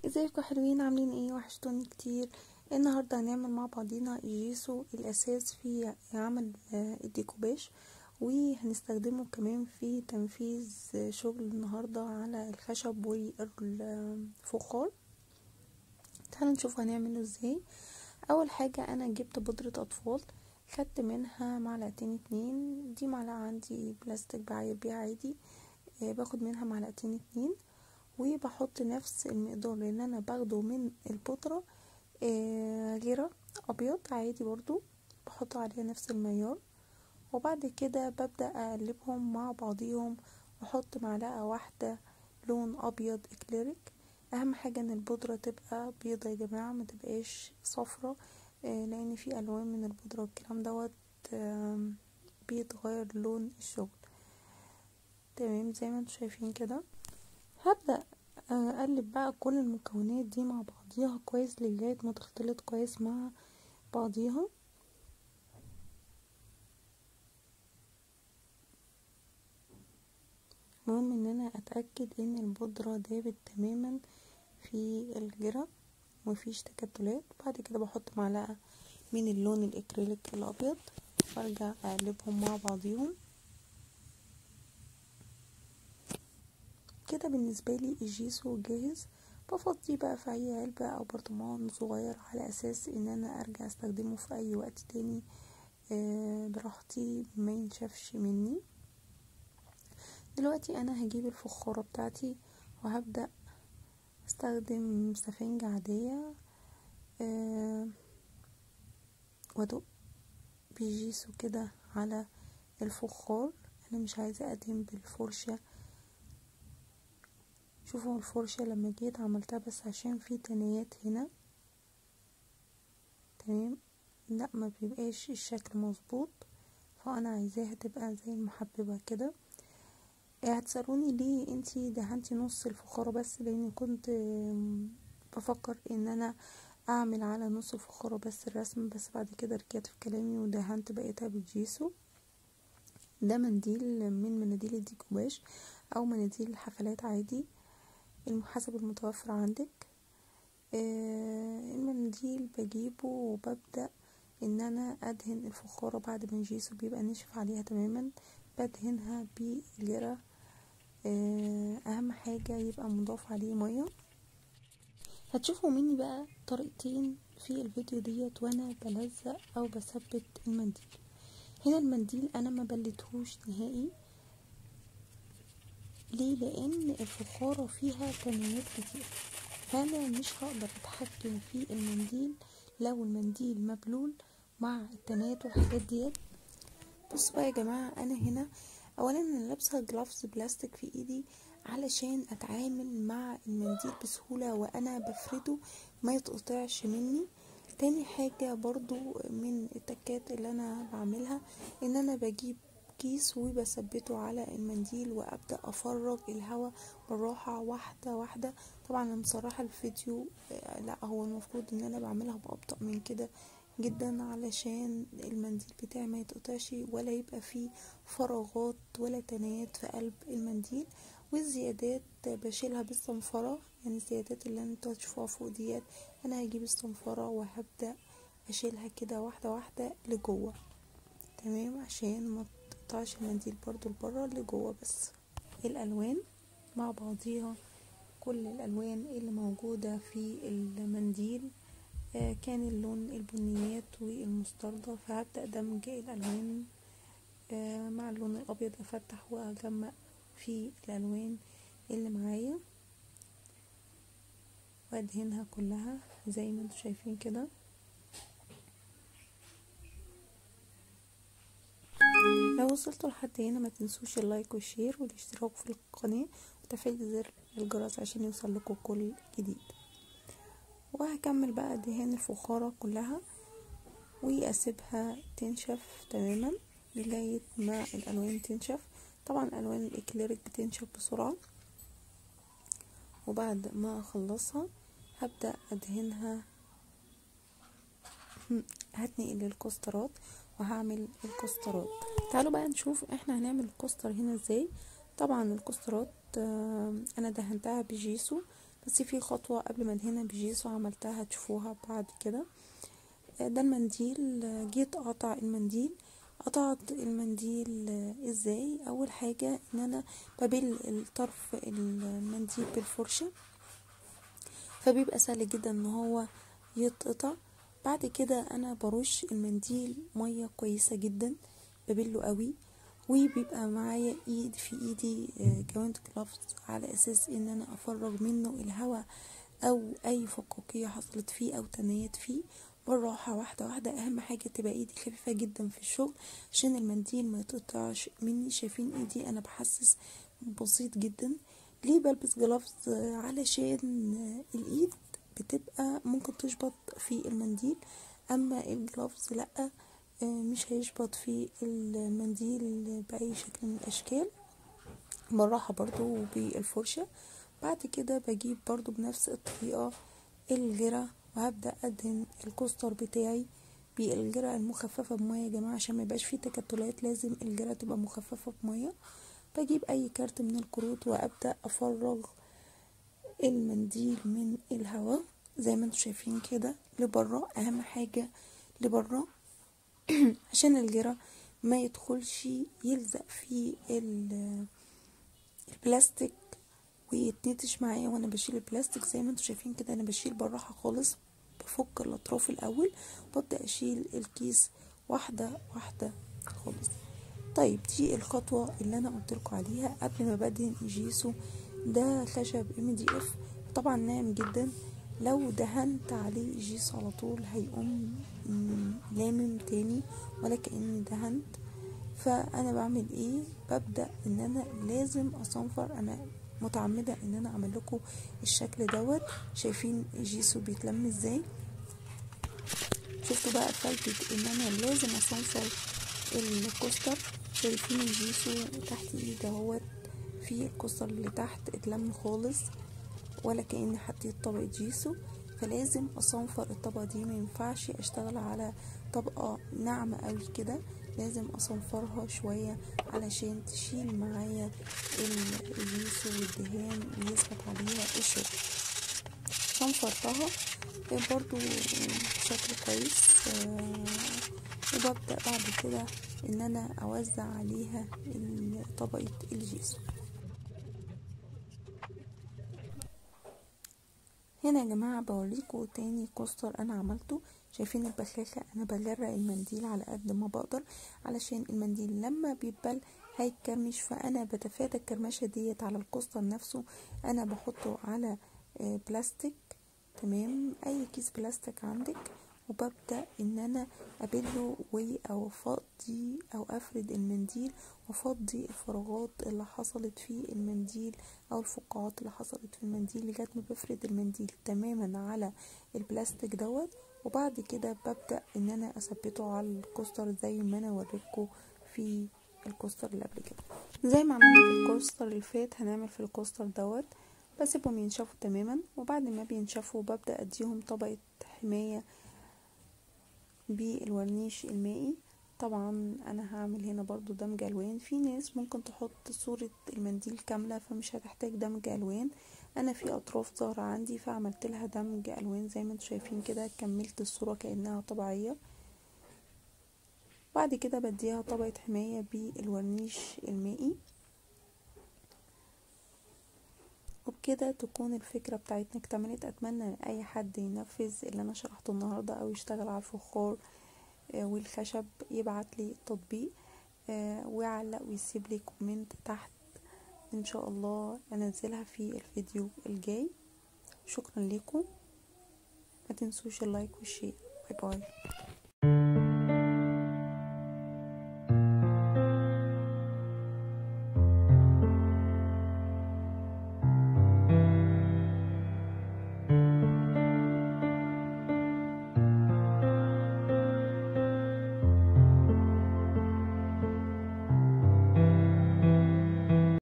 ازيكم حلوين عاملين ايه وحشتوني كتير النهارده هنعمل مع بعضينا الجيسو الاساس في عمل آه، الديكوباج وهنستخدمه كمان في تنفيذ شغل النهارده على الخشب والفخار تعالوا نشوف هنعمله ازاي اول حاجه انا جبت بودره اطفال خدت منها معلقتين اتنين دي معلقه عندي بلاستيك بعاير بيها عادي آه، باخد منها معلقتين اتنين وبحط نفس المقدار اللي انا باخده من البودرة آه غيرة ابيض عادي برضو بحط عليها نفس المعيار وبعد كده ببدأ اقلبهم مع بعضيهم واحط معلقة واحدة لون ابيض اكليريك اهم حاجة ان البودرة تبقى بيضة يا جماعة ما تبقاش صفرة آه لان في الوان من البودرة والكلام دوت آه بيتغير لون الشغل تمام زي ما انتم شايفين كده هبدأ اقلب بقى كل المكونات دي مع بعضيها كويس لغاية ما تختلط كويس مع بعضيها المهم ان انا اتأكد ان البودرة دابت تماما في الجرة مفيش تكتلات بعد كده بحط معلقة من اللون الاكريليك الابيض وارجع اقلبهم مع بعضيهم كده بالنسبة لي الجيسو جاهز بفضيه بقى في اي علبة او برطمان صغير على اساس ان انا ارجع استخدمه في اي وقت تاني آه براحتي ما ينشفش مني دلوقتي انا هجيب الفخارة بتاعتي وهبدأ استخدم سفنجة عادية آه وادق بيجيسو كده على الفخار انا مش عايزة ادهن بالفرشة شوفوا الفرشة لما جيت عملتها بس عشان في تنايات هنا تمام لا ما بيبقاش الشكل مظبوط فانا عايزاها تبقى زي المحببة كده هتسألوني ليه انتي دهنتي نص الفخارة بس لان كنت بفكر ان انا اعمل على نص الفخارة بس الرسم بس بعد كده رجعت في كلامي ودهنت بقيتها بالجيسو ده منديل من مناديل الديكوباج او مناديل الحفلات عادي حسب المتوفر عندك آه المنديل بجيبه وببدأ ان انا ادهن الفخارة بعد ما الجيسو بيبقى نشف عليها تماما بدهنها بالجرة آه اهم حاجة يبقى مضاف عليه مية هتشوفوا مني بقى طريقتين في الفيديو ديت وانا بلزق او بثبت المنديل هنا المنديل انا ما بلتهوش نهائي ليه لان الفخارة فيها تنايات كتير فانا مش هقدر اتحكم في المنديل لو المنديل مبلول مع التنايات والحاجات ديت بصوا بقى يا جماعة انا هنا اولا انا لابسة جلافز بلاستيك في ايدي علشان اتعامل مع المنديل بسهولة وانا بفرده ما يتقطعش مني تاني حاجة برضو من التكات اللي انا بعملها ان انا بجيب كيس وبثبته على المنديل وابدا افرغ الهواء بالراحه واحده واحده طبعا انا مصراحه الفيديو لا هو المفروض ان انا بعملها بابطا من كده جدا علشان المنديل بتاعي ما يتقطعش ولا يبقى فيه فراغات ولا تنايات في قلب المنديل والزيادات بشيلها بالصنفره يعني الزيادات اللي انتوا هتشوفوها فوق ديت انا هجيب الصنفره وهبدا اشيلها كده واحده واحده لجوه تمام عشان ما تقطعش المنديل برضو لبره لجوه بس الالوان مع بعضيها كل الالوان اللي موجودة في المنديل آه كان اللون البنيات والمستردة فهبدأ دمج الالوان آه مع اللون الابيض افتح واجمع في الالوان اللي معايا وادهنها كلها زي ما انتم شايفين كده لو وصلتوا لحد هنا ما تنسوش اللايك والشير والاشتراك في القناة وتفعيل زر الجرس عشان يوصل لكم كل جديد وهكمل بقى دهان الفخارة كلها واسيبها تنشف تماما لغاية ما الالوان تنشف طبعا الالوان الاكليريك بتنشف بسرعة وبعد ما اخلصها هبدأ ادهنها هتنقل للكوسترات وهعمل الكوسترات تعالوا بقى نشوف احنا هنعمل الكوستر هنا ازاي طبعا الكوسترات آه انا دهنتها بجيسو بس في خطوة قبل ما ادهنها بجيسو عملتها هتشوفوها بعد كده ده المنديل جيت اقطع المنديل قطعت المنديل ازاي اول حاجة ان انا ببل الطرف المنديل بالفرشة فبيبقى سهل جدا ان هو يتقطع بعد كده انا برش المنديل مية كويسة جدا ببله قوي وبيبقى معايا ايد في ايدي جوانت جلافز على اساس ان انا افرغ منه الهواء او اي فقاقية حصلت فيه او تنيات فيه بالراحة واحدة واحدة اهم حاجة تبقى ايدي خفيفة جدا في الشغل عشان المنديل ما يتقطعش مني شايفين ايدي انا بحسس بسيط جدا ليه بلبس جلافز علشان الايد بتبقى ممكن تشبط في المنديل اما الجلافز لا مش هيشبط في المنديل باي شكل من الاشكال بالراحة برضو بالفرشة بعد كده بجيب برضو بنفس الطريقة الجرة وهبدأ ادهن الكوستر بتاعي بالجرة المخففة بمية يا جماعة عشان ما يبقاش فيه تكتلات لازم الجرة تبقى مخففة بمية بجيب اي كارت من الكروت وابدأ افرغ المنديل من الهواء زي ما انتم شايفين كده لبرا اهم حاجة لبرا عشان الجرة ما يدخلش يلزق في البلاستيك ويتنتش معايا وانا بشيل البلاستيك زي ما انتم شايفين كده انا بشيل بالراحه خالص بفك الاطراف الاول وابدا اشيل الكيس واحده واحده خالص طيب دي الخطوه اللي انا قلت لكم عليها قبل ما بدهن جيسو ده خشب ام دي اف طبعا ناعم جدا لو دهنت عليه جيسو على طول هيقوم لامم تاني ولا كاني دهنت فانا بعمل ايه ببدا ان انا لازم اصنفر انا متعمده ان انا اعمل لكم الشكل دوت شايفين جيسو بيتلم ازاي شفتوا بقى فايدة ان انا لازم اصنفر الكوستر شايفين الجيسو تحت ايدي اهوت في الكوستر اللي تحت اتلم خالص ولا كأني حطيت طبقة جيسو فلازم اصنفر الطبقة دي ما ينفعش اشتغل على طبقة ناعمة قوي كده لازم اصنفرها شوية علشان تشيل معايا الجيسو والدهان اللي يثبت عليها الشغل صنفرتها برضو بشكل كويس وببدأ بعد كده ان انا اوزع عليها طبقة الجيسو هنا يا جماعة بوريكم تاني كوستر انا عملته شايفين البخاخة انا بجرق المنديل على قد ما بقدر علشان المنديل لما بيتبل هيتكرمش فانا بتفادى الكرمشة ديت على الكوستر نفسه انا بحطه على بلاستيك تمام اي كيس بلاستيك عندك وببدأ ان انا ابله او افضي او افرد المنديل وافضي الفراغات اللي حصلت في المنديل او الفقاعات اللي حصلت في المنديل لغايه ما بفرد المنديل تماما على البلاستيك دوت وبعد كده ببدأ ان انا اثبته على الكوستر زي ما انا وريتكم في الكوستر اللي قبل كده زي ما عملنا في الكوستر اللي فات هنعمل في الكوستر دوت بسيبهم ينشفوا تماما وبعد ما بينشفوا ببدأ اديهم طبقة حماية بالورنيش المائي طبعا انا هعمل هنا برضو دمج الوان في ناس ممكن تحط صورة المنديل كاملة فمش هتحتاج دمج الوان انا في اطراف ظاهرة عندي فعملت لها دمج الوان زي ما انتم شايفين كده كملت الصورة كأنها طبيعية بعد كده بديها طبقة حماية بالورنيش المائي وبكده تكون الفكرة بتاعتنا اكتملت اتمنى ان اي حد ينفذ اللي انا شرحته النهاردة او يشتغل على الفخار والخشب يبعت لي التطبيق ويعلق ويسيب لي كومنت تحت ان شاء الله انزلها في الفيديو الجاي شكرا لكم ما تنسوش اللايك والشير باي باي